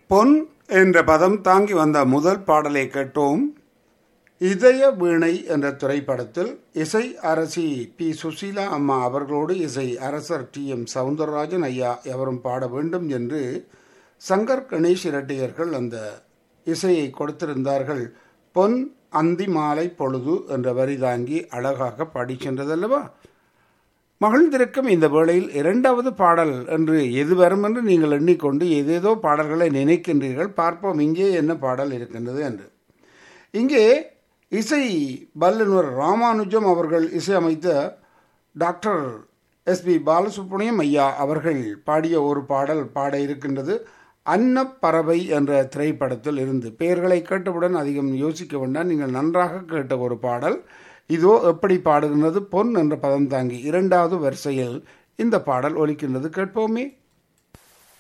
பொன் என்ற பதம் தாங்கி வந்த முதல் பாடலை கேட்டோம் இதய வீணை என்ற திரைப்படத்தில் இசை அரசி பி சுசீலா அம்மா அவர்களோடு இசை அரசர் டி எம் சவுந்தரராஜன் ஐயா எவரும் பாட வேண்டும் என்று சங்கர் கணேஷ் இரட்டையர்கள் அந்த இசையை கொடுத்திருந்தார்கள் பொன் அந்தி மாலை பொழுது என்ற வரி தாங்கி அழகாக பாடி சென்றதல்லவா மகிழ்ந்திருக்கும் இந்த வேளையில் இரண்டாவது பாடல் என்று எது வரும் என்று நீங்கள் எண்ணிக்கொண்டு ஏதேதோ பாடல்களை நினைக்கின்றீர்கள் பார்ப்போம் இங்கே என்ன பாடல் இருக்கின்றது என்று இங்கே இசை வல்லுநர் ராமானுஜம் அவர்கள் இசையமைத்த டாக்டர் எஸ் பி பாலசுப்ரமணியம் ஐயா அவர்கள் பாடிய ஒரு பாடல் பாட இருக்கின்றது அன்னப்பறவை என்ற திரைப்படத்தில் இருந்து பெயர்களை கேட்டவுடன் அதிகம் யோசிக்க வேண்டாம் நீங்கள் நன்றாக கேட்ட ஒரு பாடல் இதோ எப்படி பாடுகின்றது பொன் என்ற பதம் தாங்கி இரண்டாவது வரிசையில் இந்த பாடல் ஒலிக்கின்றது கேட்போமே